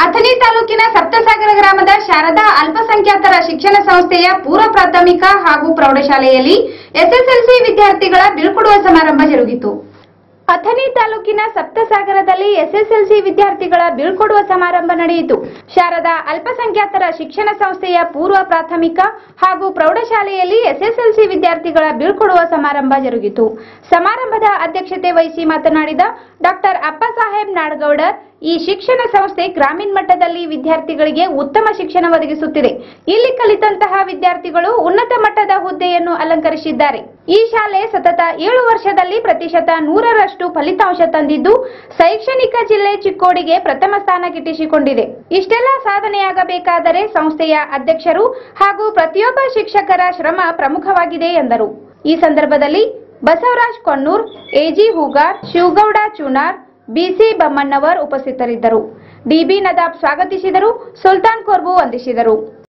ಅಥಣಿ ತಾಲೂಕಿನ ಸಪ್ತಸಾಗರ ಗ್ರಾಮದ ಶಾರದಾ ಅಲ್ಪಸಂಖ್ಯಾತರ ಶಿಕ್ಷಣ ಸಂಸ್ಥೆಯ ಪೂರ್ವ ಪ್ರಾಥಮಿಕ ಹಾಗೂ ಪ್ರೌಢಶಾಲೆಯಲ್ಲಿ ಎಸ್ಎಸ್ಎಲ್ಸಿ ವಿದ್ಯಾರ್ಥಿಗಳ ಬೀಳ್ಕೊಡುವ ಸಮಾರಂಭ ಜರುಗಿತು ಅಥಣಿ ತಾಲೂಕಿನ ಸಪ್ತಸಾಗರದಲ್ಲಿ ಎಸ್ಎಸ್ಎಲ್ಸಿ ವಿದ್ಯಾರ್ಥಿಗಳ ಬೀಳ್ಕೊಡುವ ಸಮಾರಂಭ ನಡೆಯಿತು ಶಾರದಾ ಅಲ್ಪಸಂಖ್ಯಾತರ ಶಿಕ್ಷಣ ಸಂಸ್ಥೆಯ ಪೂರ್ವ ಪ್ರಾಥಮಿಕ ಹಾಗೂ ಪ್ರೌಢಶಾಲೆಯಲ್ಲಿ ಎಸ್ಎಸ್ಎಲ್ಸಿ ವಿದ್ಯಾರ್ಥಿಗಳ ಬೀಳ್ಕೊಡುವ ಸಮಾರಂಭ ಜರುಗಿತು ಸಮಾರಂಭದ ಅಧ್ಯಕ್ಷತೆ ವಹಿಸಿ ಮಾತನಾಡಿದ ಡಾಕ್ಟರ್ ಅಪ್ಪಸಾಹೇಬ್ ನಾಡಗೌಡರ್ ಈ ಶಿಕ್ಷಣ ಸಂಸ್ಥೆ ಗ್ರಾಮೀಣ ಮಟ್ಟದಲ್ಲಿ ವಿದ್ಯಾರ್ಥಿಗಳಿಗೆ ಉತ್ತಮ ಶಿಕ್ಷಣ ಒದಗಿಸುತ್ತಿದೆ ಇಲ್ಲಿ ಕಲಿತಂತಹ ವಿದ್ಯಾರ್ಥಿಗಳು ಉನ್ನತ ಮಟ್ಟದ ಹುದ್ದೆಯನ್ನು ಅಲಂಕರಿಸಿದ್ದಾರೆ ಈ ಶಾಲೆ ಸತತ ಏಳು ವರ್ಷದಲ್ಲಿ ಪ್ರತಿಶತ ನೂರರಷ್ಟು ಫಲಿತಾಂಶ ತಂದಿದ್ದು ಶೈಕ್ಷಣಿಕ ಜಿಲ್ಲೆ ಚಿಕ್ಕೋಡಿಗೆ ಪ್ರಥಮ ಸ್ಥಾನ ಗಿಟ್ಟಿಸಿಕೊಂಡಿದೆ ಇಷ್ಟೆಲ್ಲ ಸಾಧನೆಯಾಗಬೇಕಾದರೆ ಸಂಸ್ಥೆಯ ಅಧ್ಯಕ್ಷರು ಹಾಗೂ ಪ್ರತಿಯೊಬ್ಬ ಶಿಕ್ಷಕರ ಶ್ರಮ ಪ್ರಮುಖವಾಗಿದೆ ಎಂದರು ಈ ಸಂದರ್ಭದಲ್ಲಿ ಬಸವರಾಜ್ ಕೊಣ್ಣೂರ್ ಎಜಿ ಹೂಗಾರ್ ಶಿವಗೌಡ ಚೂನಾರ್ ಬಿಸಿ ಬಮ್ಮಣ್ಣವರ್ ಉಪಸ್ಥಿತರಿದ್ದರು ಡಿಬಿ ನದಾಬ್ ಸ್ವಾಗತಿಸಿದರು ಸುಲ್ತಾನ್ ಕೊರ್ಬು ವಂದಿಸಿದರು